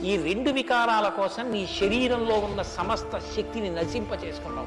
ఈ రెండు వికారాల కోసం నీ శరీరంలో ఉన్న సమస్త శక్తిని నశింప చేసుకున్నావు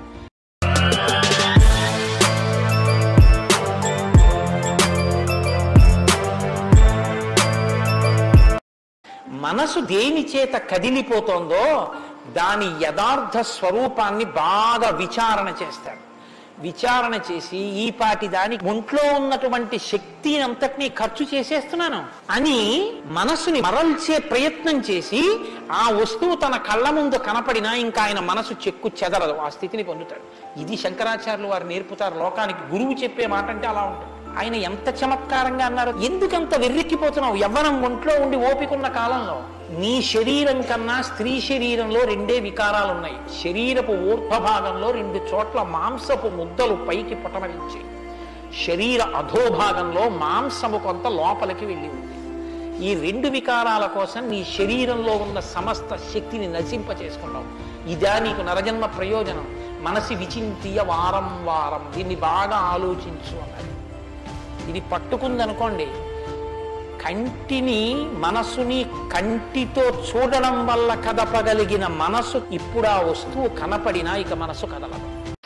మనసు దేని చేత కదిలిపోతోందో దాని యథార్థ స్వరూపాన్ని బాగా విచారణ చేస్తాడు విచారణ చేసి ఈ పాటి దానికి ఒంట్లో ఉన్నటువంటి శక్తి అంతటినీ ఖర్చు చేసేస్తున్నాను అని మనసుని మరల్చే ప్రయత్నం చేసి ఆ వస్తువు తన కళ్ళ ముందు కనపడినా ఇంకా ఆయన మనసు చెక్కు చెదరదు ఆ స్థితిని పొందుతాడు ఇది శంకరాచార్యులు వారు నేర్పుతారు లోకానికి గురువు చెప్పే మాట అంటే అలా ఉంటుంది ఆయన ఎంత చమత్కారంగా అన్నారు ఎందుకంత వెర్రెక్కిపోతున్నావు యవ్వనం ఒంట్లో ఉండి ఓపికన్న కాలంలో నీ శరీరం కన్నా స్త్రీ శరీరంలో రెండే వికారాలు ఉన్నాయి శరీరపు ఊర్ధ్వ భాగంలో రెండు చోట్ల మాంసపు ముద్దలు పైకి పుటమరించాయి శరీర అధోభాగంలో మాంసము కొంత లోపలికి వెళ్ళి ఉంది ఈ రెండు వికారాల కోసం నీ శరీరంలో ఉన్న సమస్త శక్తిని నశింప చేసుకున్నావు ఇదా నీకు నరజన్మ ప్రయోజనం మనసి విచింతియ వారం వారం దీన్ని బాగా ఆలోచించు అన్నది ఇది పట్టుకుందనుకోండి కంటిని మనసుని కంటితో చూడడం వల్ల కదపగలిగిన మనసు ఇప్పుడు ఆ వస్తువు కనపడినా ఇక మనసు కదలదు